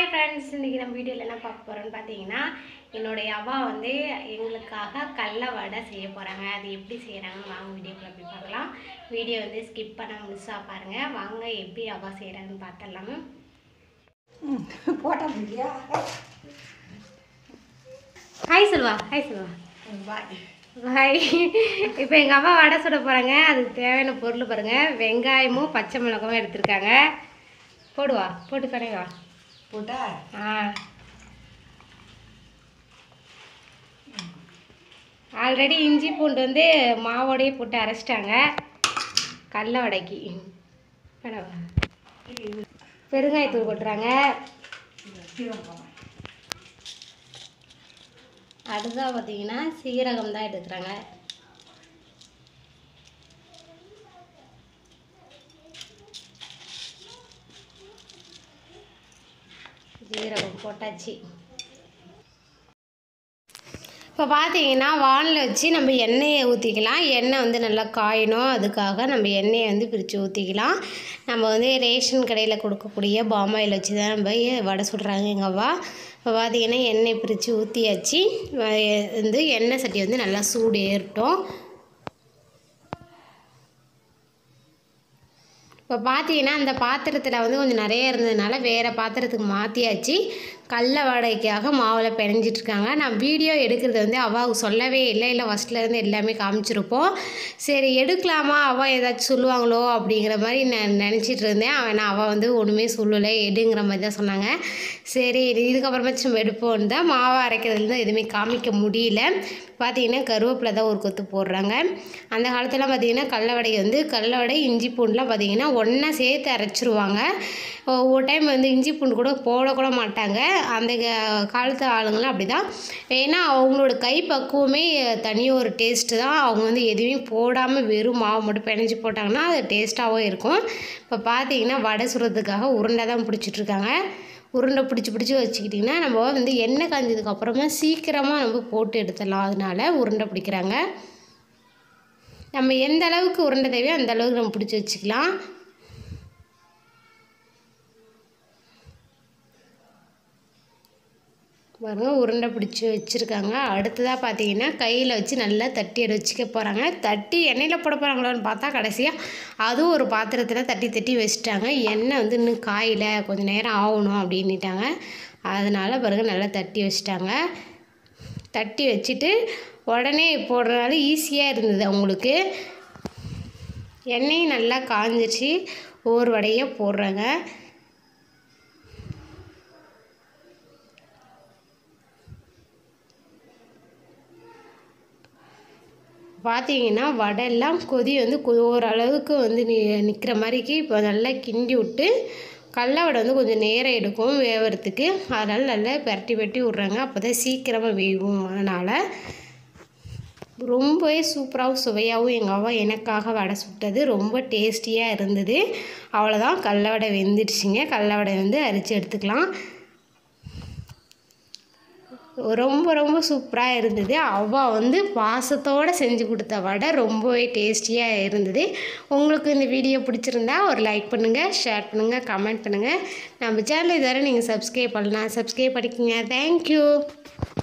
Friends இன்றைக்கி நம்ம வீடியோவில் என்ன பார்க்க போகிறோம்னு பார்த்தீங்கன்னா என்னுடைய அவா வந்து எங்களுக்காக கடல வடை செய்ய போகிறாங்க அது எப்படி செய்கிறாங்கன்னு வாங்க வீடியோக்குள்ள போய் பார்க்கலாம் வீடியோ வந்து ஸ்கிப் பண்ண முழுசாக பாருங்கள் வாங்க எப்படி அவா செய்கிறாங்கன்னு பார்த்துடலாம் போட்டா முடியா ஹாய் சொல்வா ஹாய் சொல்வா பாய் ஹாய் இப்போ எங்கள் அம்மா வடை சுட போகிறாங்க அதுக்கு தேவையான பொருள் பாருங்கள் வெங்காயமும் பச்சை மிளகாவும் எடுத்திருக்காங்க போடுவா போட்டு கடைவா போட்டா ஆ ஆல்ரெடி இஞ்சி பூண்டு வந்து மாவோடையே போட்டு அரைச்சிட்டாங்க கடல வடைக்கு வேணாவா? பெருங்காயத்தூள் கொட்டுறாங்க அடுத்ததாக பார்த்தீங்கன்னா சீரகம் தான் எடுக்கிறாங்க சீரகம் போட்டாச்சு இப்போ பார்த்தீங்கன்னா வானில் வச்சு நம்ம எண்ணெயை ஊற்றிக்கலாம் எண்ணெய் வந்து நல்லா காயணும் அதுக்காக நம்ம எண்ணெயை வந்து பிரித்து ஊற்றிக்கலாம் நம்ம வந்து ரேஷன் கடையில் கொடுக்கக்கூடிய பாமாயில் வச்சு தான் நம்ம வடை சுடுறாங்க எங்கள் அவ்வா இப்போ பார்த்தீங்கன்னா எண்ணெய் பிரித்து ஊற்றியாச்சு வந்து எண்ணெய் சட்டி வந்து நல்லா சூடு ஏறட்டும் இப்போ பார்த்தீங்கன்னா அந்த பாத்திரத்தில் வந்து கொஞ்சம் நிறைய இருந்ததுனால வேறு பாத்திரத்துக்கு மாற்றியாச்சு கடல வடைக்காக மாவில் பிணைஞ்சிட்ருக்காங்க நான் வீடியோ எடுக்கிறது வந்து அவாவுக்கு சொல்லவே இல்லை இல்லை ஃபஸ்ட்லேருந்து எல்லாமே காமிச்சிருப்போம் சரி எடுக்கலாமா அவள் ஏதாச்சும் சொல்லுவாங்களோ அப்படிங்கிற மாதிரி நான் நினச்சிட்டு இருந்தேன் ஆனால் அவள் வந்து ஒன்றுமே சொல்லலை எடுங்கிற மாதிரி தான் சொன்னாங்க சரி இதுக்கப்புறமாச்சும் நம்ம எடுப்போம் தான் மாவை அரைக்கிறதுலேருந்து எதுவுமே காமிக்க முடியல பார்த்தீங்கன்னா கருவேப்பிலை தான் ஒரு கொத்து போடுறாங்க அந்த காலத்துலாம் பார்த்தீங்கன்னா கடல வடை வந்து கடல வடை இஞ்சி பூண்டுலாம் பார்த்தீங்கன்னா ஒன்றா சேர்த்து அரைச்சிருவாங்க ஒவ்வொரு டைம் வந்து இஞ்சி பூண்டு கூட போடக்கூட மாட்டாங்க அந்த க- காலத்து ஆளுங்களாம் அப்படி தான் ஏன்னா அவங்களோட கை பக்குவமே தனி ஒரு டேஸ்ட்டு தான் அவங்க வந்து எதுவுமே போடாமல் வெறும் மாவு மட்டும் பிணைஞ்சு போட்டாங்கன்னா அது டேஸ்ட்டாகவும் இருக்கும் இப்போ பார்த்தீங்கன்னா வடை சுடுறதுக்காக உருண்டை தான் பிடிச்சிட்ருக்காங்க உருண்டை பிடிச்சி பிடிச்சி வச்சுக்கிட்டிங்கன்னா நம்ம வந்து எண்ணெய் காஞ்சதுக்கு அப்புறமா சீக்கிரமாக நம்ம போட்டு எடுத்துடலாம் அதனால உருண்டை பிடிக்கிறாங்க நம்ம எந்த அளவுக்கு உருண்டை தேவையோ அந்த அளவுக்கு நம்ம பிடிச்சி வச்சுக்கலாம் பாருங்க உருண்டை பிடிச்சி வச்சுருக்காங்க அடுத்ததாக பார்த்தீங்கன்னா கையில் வச்சு நல்லா தட்டி எடு வச்சுக்க போகிறாங்க தட்டி எண்ணெயில் போட போகிறாங்களோன்னு பார்த்தா கடைசியாக அதுவும் ஒரு பாத்திரத்தில் தட்டி தட்டி வச்சுட்டாங்க எண்ணெய் வந்து இன்னும் காயில கொஞ்சம் நேரம் ஆகணும் அப்படின்னுட்டாங்க அதனால் பிறகு நல்லா தட்டி வச்சுட்டாங்க தட்டி வச்சுட்டு உடனே போடுறதுனால ஈஸியாக இருந்தது அவங்களுக்கு எண்ணெயும் நல்லா காஞ்சிருச்சு ஒவ்வொரு வடையாக போடுறாங்க பார்த்தீங்கன்னா வடையெல்லாம் கொதி வந்து கொ- ஓரளவுக்கு வந்து நி நிற்கிற மாதிரிக்கு இப்போ நல்லா கிண்டி விட்டு கடல வடை வந்து கொஞ்சம் நேரம் எடுக்கும் வேவறதுக்கு அதனால் நல்லா பெரட்டி பெரட்டி விட்றாங்க அப்போ தான் சீக்கிரமாக வேகும் அதனால் ரொம்பவே சூப்பராகவும் சுவையாகவும் எங்கள் அம்மா எனக்காக வடை சுட்டது ரொம்ப டேஸ்டியாக இருந்தது அவ்வளோதான் கடல வடை வெந்துடுச்சுங்க கடல வடை வந்து அரிச்சு எடுத்துக்கலாம் ரொம்ப ரொம்ப சூப்பராக இருந்தது அவள் வந்து பாசத்தோடு செஞ்சு கொடுத்த வடை ரொம்பவே டேஸ்டியாக இருந்தது உங்களுக்கு இந்த வீடியோ பிடிச்சிருந்தா ஒரு லைக் பண்ணுங்கள் ஷேர் பண்ணுங்கள் கமெண்ட் பண்ணுங்கள் நம்ம சேனல் இதுவரை நீங்கள் சப்ஸ்கிரைப் பண்ணலாம் சப்ஸ்கிரைப் பண்ணிக்கோங்க தேங்க்யூ